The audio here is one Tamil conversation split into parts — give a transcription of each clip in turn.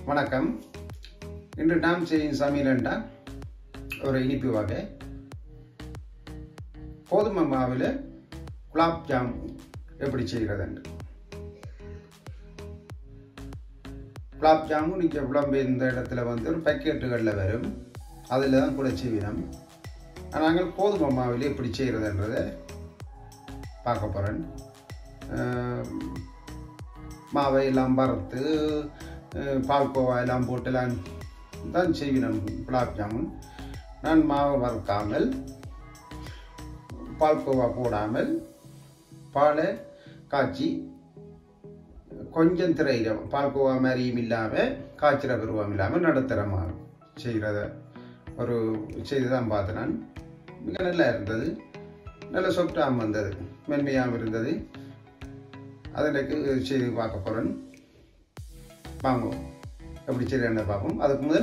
வணக்கம் இன்று நாம் செய்யும் சமையல் என்றால் ஒரு இனிப்பு வகை கோதுமை மாவில் குலாப் ஜாம் எப்படி செய்கிறது என்று குலாப் ஜாமுன் இங்கே புலம்பெயர்ந்த இடத்துல வந்து ஒரு பேக்கெட்டுகளில் வரும் அதில் தான் கூட செய்வினோம் நாங்கள் கோதுமை மாவில் எப்படி செய்கிறதுன்றதை பார்க்க போகிறேன் மாவை எல்லாம் வறுத்து அஹ், பால்கோவா எல்லாம் போட்டுலாம் தான் செய்வினோம் குலாப் ஜாமுன் நான் மாவை வறுக்காமல் பால்கோவா போடாமல் பாலை காய்ச்சி கொஞ்சம் திரையிடும் பால்கோவா மாதிரியும் இல்லாமல் காய்ச்சிற பருவம் இல்லாமல் நடுத்தரமாக செய்கிறத ஒரு செய்து தான் பார்த்தேன் நான் மிக நல்லா இருந்தது நல்ல சொப்டாகவும் வந்தது மென்மையாகவும் இருந்தது அதற்கு செய்து பார்க்க போகிறேன் வாங்குவோம் எப்படி செய்கிறேன்னு பார்ப்போம் அதுக்கு முதல்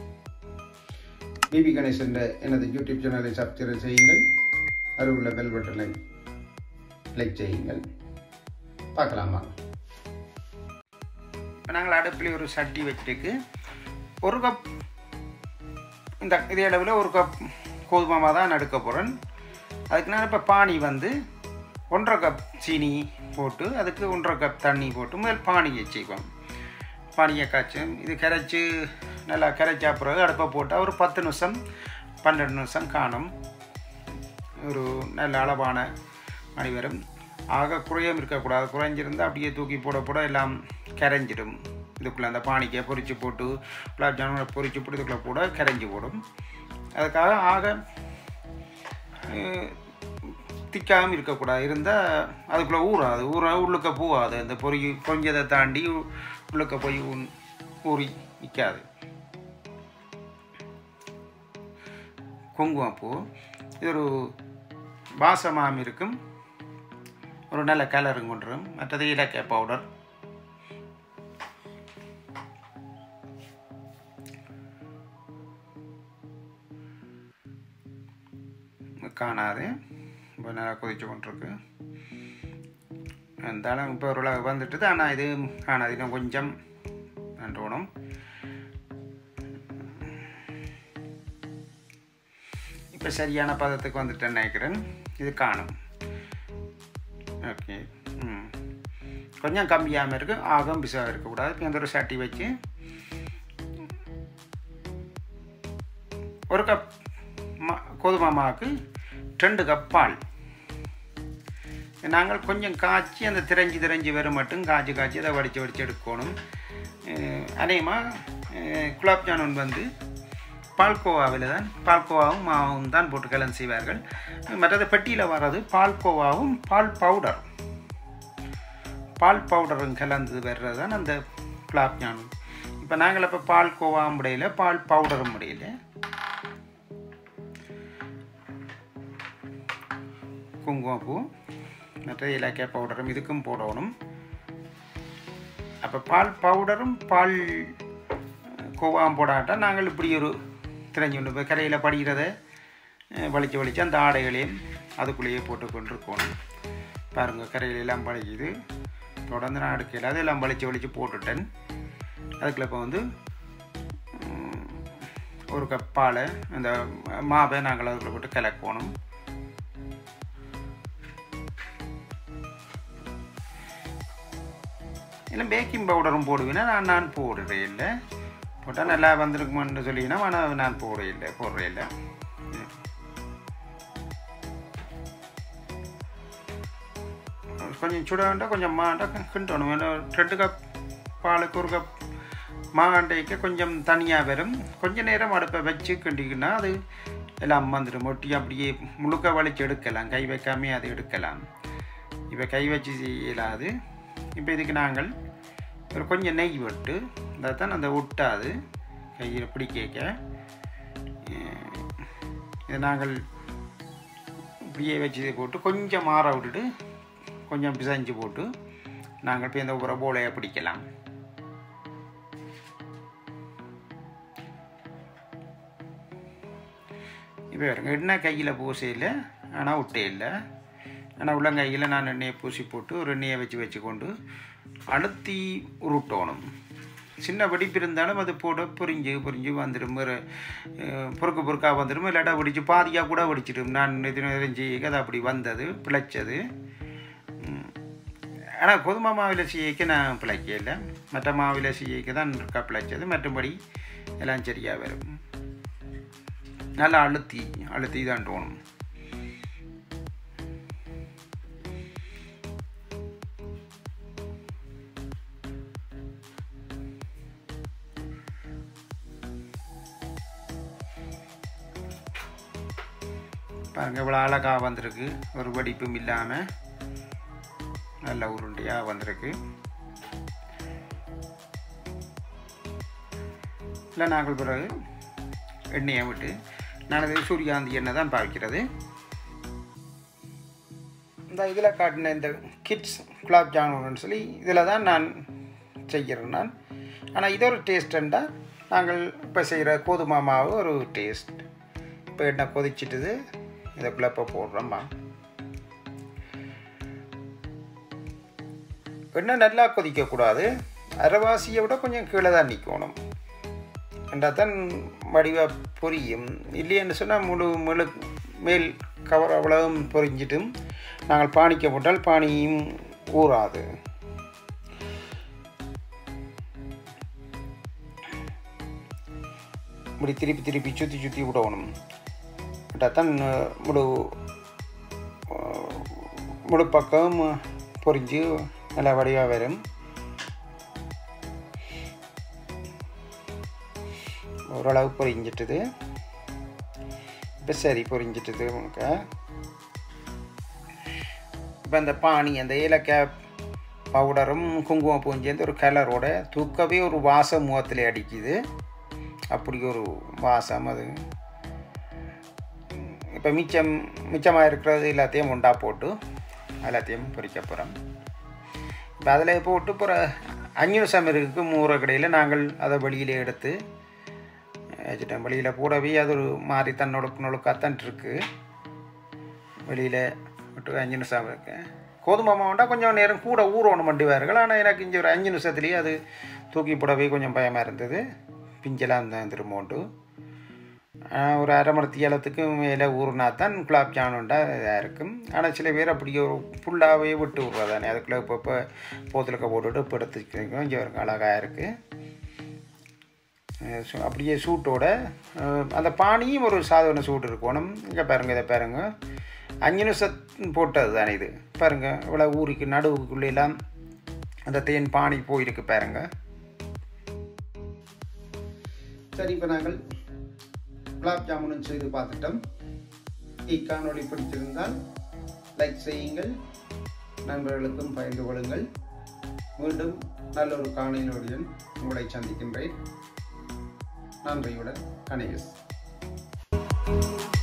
பிபி கணேசன் எனது யூடியூப் சேனலை சப்ஸ்கிரைப் செய்யுங்கள் அருகுள்ள பெல் பட்டனை லைக் செய்யுங்கள் பார்க்கலாமா இப்போ நாங்கள் அடுப்பில் ஒரு சட்டி வச்சுட்டு ஒரு கப் இந்த இதே அளவில் ஒரு கப் கோதுமை மாவு தான் நடுக்க போகிறேன் அதுக்கு நான் இப்போ பானி வந்து ஒன்றரை கப் சீனி போட்டு அதுக்கு ஒன்றரை கப் தண்ணி போட்டு முதல் பானியை செய்வோம் பானியை காய்ச்சும் இது கரைச்சி நல்லா கரைச்சா பிறகு அடுப்பை போட்டால் ஒரு பத்து நிமிஷம் பன்னெண்டு நிமிஷம் காணும் ஒரு நல்ல அளவான மணி வரும் ஆக குறையும் இருக்கக்கூடாது குறைஞ்சிருந்தால் அப்படியே தூக்கி போட போட எல்லாம் கரைஞ்சிடும் இதுக்குள்ளே அந்த பானிக்கை பொரிச்சு போட்டு குலாப் ஜாமுனை பொரிச்சு போட்டு இதுக்குள்ளே போட கரைஞ்சி போடும் அதுக்காக ஆக திக்காமல் இருக்கக்கூடாது இருந்தால் அதுக்குள்ளே ஊறாது ஊற உள்ளுக்க போகாது அந்த பொறி பொறிஞ்சதை தாண்டி உள்ளுக்க போய் ஊன்- ஊறி நிற்காது குங்குமப்பூ இது ஒரு வாசமாம் இருக்கும் ஒரு நல்ல கலரும் கொண்டுரும் மற்றது இலக்கிய பவுடர் காணாது இப்போ நல்லா கொதிச்சு கொண்டிருக்கு இருந்தாலும் இப்போ ஓரளவு வந்துட்டுது ஆனால் இது காணாது இன்னும் கொஞ்சம் நன்றோணும் இப்போ சரியான பதத்துக்கு வந்துட்டேன்னு நினைக்கிறேன் இது காணும் ஓகே ம் கொஞ்சம் கம்மியாமல் இருக்கு ஆகம் பிசாக இருக்கக்கூடாது இப்போ இந்த ஒரு சட்டி வச்சு ஒரு கப் மா கோதுமை மாவுக்கு ரெண்டு கப் பால் நாங்கள் கொஞ்சம் காய்ச்சி அந்த திரைஞ்சி திரைஞ்சி வரும் மட்டும் காய்ச்சி காய்ச்சி அதை வடித்து வடித்து எடுக்கணும் அநேகமாக குலாப் ஜாமுன் வந்து பால்கோவாவில் தான் பால்கோவாவும் மாவும் தான் போட்டு கலந்து செய்வார்கள் மற்றது பெட்டியில் வர்றது பால்கோவாவும் பால் பவுடர் பால் பவுடரும் கலந்து வர்றது தான் அந்த குலாப் ஜாமுன் இப்போ நாங்கள் இப்போ பால் கோவாவும் முடியல பால் பவுடரும் முடியல குங்குமப்பூ மற்ற இலக்கிய பவுடரும் இதுக்கும் போடணும் அப்போ பால் பவுடரும் பால் கோவாவும் போடாட்டா நாங்கள் இப்படி ஒரு திரைஞ்சி கொண்டு போய் கரையில் படிக்கிறத அஹ், வலிச்சு வலிச்சு அந்த ஆடைகளையும் அதுக்குள்ளேயே போட்டு கொண்டிருக்கணும் பாருங்கள் கரையில எல்லாம் பழிக்குது தொடர்ந்து நான் எடுக்கல அதெல்லாம் வலிச்சு வலிச்சு போட்டுட்டேன் அதுக்குள்ள இப்போ வந்து ம், ஒரு கப் பாலை அந்த மாவை நாங்கள் அதுக்குள்ள போட்டு கலக்கணும் இல்லை பேக்கிங் பவுடரும் போடுவேன்னா நான் நான் போடுறேன் இல்லை போட்டால் நல்லா வந்திருக்குமான்னு சொல்லிங்கன்னா ஆனால் நான் போடுறேன் இல்லை போடுறேன் இல்லை கொஞ்சம் சுட வேண்டாம் கொஞ்சம் மாண்டா கிண்டணும் ஏன்னா ரெண்டு கப் பாலுக்கு ஒரு கப் மாண்டைக்கு கொஞ்சம் தனியாக வரும் கொஞ்ச நேரம் அடுப்பை வச்சு கிண்டிக்கினா அது எல்லாம் வந்துடும் ஒட்டி அப்படியே முழுக்க வலிச்சு எடுக்கலாம் கை வைக்காமே அது எடுக்கலாம் இப்போ கை வச்சு செய்யலாது இப்போ இதுக்கு நாங்கள் ஒரு கொஞ்சம் நெய் விட்டு இந்த தான் அந்த ஒட்டாது கையில் பிடிக்க இதை நாங்கள் இப்படியே வச்சு இதை போட்டு கொஞ்சம் மாற விட்டுட்டு கொஞ்சம் பிசைஞ்சு போட்டு நாங்கள் இப்போ இந்த ஒரு போலையை பிடிக்கலாம் இப்போ பாருங்க எண்ணெய் கையில் பூசையில் ஆனால் விட்டே இல்லை ஆனால் உள்ளங்கையில் நான் எண்ணெயை பூசி போட்டு ஒரு எண்ணெயை வச்சு வச்சுக்கொண்டு அழுத்தி உருட்டணும் சின்ன வெடிப்பு இருந்தாலும் அது போட பொரிஞ்சு பொரிஞ்சு வந்துடும் ஒரு அஹ், பொறுக்கு பொறுக்காக வந்துடும் இல்லாட்டா வெடிச்சு பாதியாக கூட வெடிச்சிடும் நான் இது தெரிஞ்சு அது அப்படி வந்தது பிழைச்சது ஆனால் கோதுமை மாவில் செய்யக்க நான் பிழைக்க இல்லை மற்ற மாவில் செய்யக்க தான் இருக்கா பிழைச்சது மற்றபடி எல்லாம் சரியாக வரும் நல்லா அழுத்தி அழுத்தி தான் தோணும் பாருங்க இவ்வளோ அழகாக வந்திருக்கு ஒரு வெடிப்பும் இல்லாமல் நல்ல உருண்டையாக வந்திருக்கு இல்லை நாங்கள் பிறகு எண்ணெயை விட்டு நான் இது சூரியகாந்தி எண்ணெய் தான் பாவிக்கிறது இந்த இதில் காட்டின இந்த கிட்ஸ் குலாப் ஜாமுன்னு சொல்லி இதில் தான் நான் செய்கிறேன் நான் ஆனால் இது ஒரு டேஸ்ட்டுண்டா நாங்கள் இப்போ செய்கிற கோதுமை மாவு ஒரு டேஸ்ட் இப்போ எண்ணெய் கொதிச்சிட்டுது இதுக்குள்ளே இப்போ போடுறோம்மா எண்ணெய் நல்லா கொதிக்கக்கூடாது அரைவாசியை விட கொஞ்சம் கீழே தான் நிற்கணும் என்றால் தான் வடிவாக பொரியும் இல்லையென்று சொன்னால் முழு முழு மேல் கவர் அவ்வளவும் பொரிஞ்சிட்டும் நாங்கள் பானிக்க போட்டால் பானியும் ஊறாது இப்படி திருப்பி திருப்பி சுற்றி சுற்றி விடணும் விட்டால் தான் முழு முழு பக்கம் பொரிஞ்சு நல்லா வடிவாக வரும் ஓரளவு பொரிஞ்சிட்டுது இப்போ சரி பொரிஞ்சிட்டுது உனக்கு இப்போ அந்த பானி அந்த ஏலக்காய் பவுடரும் குங்குமப்பூவும் சேர்ந்து ஒரு கலரோட தூக்கவே ஒரு வாசம் முகத்தில் அடிக்குது அப்படி ஒரு வாசம் அது இப்போ மிச்சம் மிச்சமாக இருக்கிறது எல்லாத்தையும் உண்டா போட்டு எல்லாத்தையும் பொரிக்க போகிறோம் இப்போ அதில் போட்டு போகிற அஞ்சு நிமிஷம் இருக்கு மூற கடையில் நாங்கள் அதை வெளியில் எடுத்து வச்சுட்டேன் வெளியில் போடவே அது ஒரு மாதிரி தன்னொழுக்கு நொழுக்காத்தான் இருக்கு வெளியில் விட்டு அஞ்சு நிமிஷம் இருக்கு கோதுமை மாவுண்டா கொஞ்சம் நேரம் கூட ஊறணும் மண்டிவார்கள் ஆனால் எனக்கு இங்கே ஒரு அஞ்சு நிமிஷத்துலேயே அது தூக்கி போடவே கொஞ்சம் பயமாக இருந்தது பிஞ்செல்லாம் இருந்தேன் திரும்பவுண்டு ஒரு அரை மணி தீயலத்துக்கு மேலே ஊறுனா தான் குலாப் ஜாமுன்டா இதாக இருக்கும் ஆனால் சில பேர் அப்படி ஒரு ஃபுல்லாகவே விட்டு விட்றதானே அதுக்குள்ளே இப்போ இப்போ போத்தலுக்க போட்டுவிட்டு இப்போ எடுத்துக்கிறோம் கொஞ்சம் ஒரு அழகாக இருக்குது சு- அப்படியே சூட்டோட அஹ், அந்த பானியும் ஒரு சாதாரண சூடு இருக்கணும் இங்கே பாருங்கள் இதை பாருங்க அஞ்சு நிமிஷம் போட்டது தானே இது பாருங்கள் இவ்வளோ ஊருக்கு நடுவுக்குள்ளெல்லாம் அந்த தேன் பானி போயிருக்கு பாருங்க சரி இப்போ நாங்கள் குலாப் ஜாமுனும் செய்து பார்த்துட்டோம் இக்காணொளி பிடித்திருந்தால் லைக் செய்யுங்கள் நண்பர்களுக்கும் பகிர்ந்து கொள்ளுங்கள் மீண்டும் நல்ல ஒரு காணொலியுடன் உங்களை சந்திக்கின்றேன் நன்றியுடன் கணேஷ்